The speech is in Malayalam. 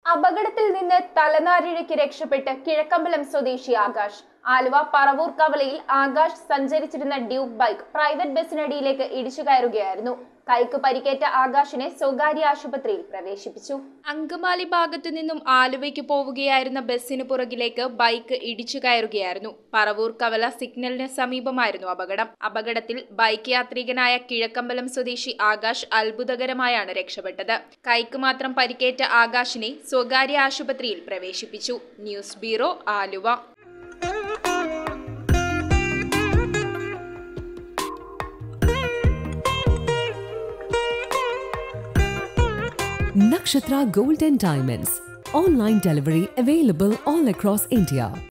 അപകടത്തിൽ നിന്ന് തലനാരിഴയ്ക്ക് രക്ഷപ്പെട്ട് കിഴക്കമ്പലം സ്വദേശി ആകാശ് ആലുവ പറവൂർ കവലയിൽ ആകാശ് സഞ്ചരിച്ചിരുന്ന ഡ്യൂക്ക് ബൈക്ക് പ്രൈവറ്റ് ബസ്സിനടിയിലേക്ക് ഇടിച്ചു കയറുകയായിരുന്നു കൈക്ക് പരിക്കേറ്റ ആകാശിനെ സ്വകാര്യ ആശുപത്രിയിൽ പ്രവേശിപ്പിച്ചു അങ്കമാലി ഭാഗത്തു നിന്നും ആലുവയ്ക്ക് പോവുകയായിരുന്ന ബസ്സിന് പുറകിലേക്ക് ബൈക്ക് ഇടിച്ചു കയറുകയായിരുന്നു പറവൂർ കവല സിഗ്നലിന് സമീപമായിരുന്നു അപകടം അപകടത്തിൽ ബൈക്ക് യാത്രികനായ കിഴക്കമ്പലം സ്വദേശി ആകാശ് അത്ഭുതകരമായാണ് രക്ഷപ്പെട്ടത് കൈക്ക് മാത്രം പരിക്കേറ്റ ആകാശിനെ സ്വകാര്യ ആശുപത്രിയിൽ പ്രവേശിപ്പിച്ചു news bureau Aluva Nakshatra Gold and Diamonds. Online delivery available all across India.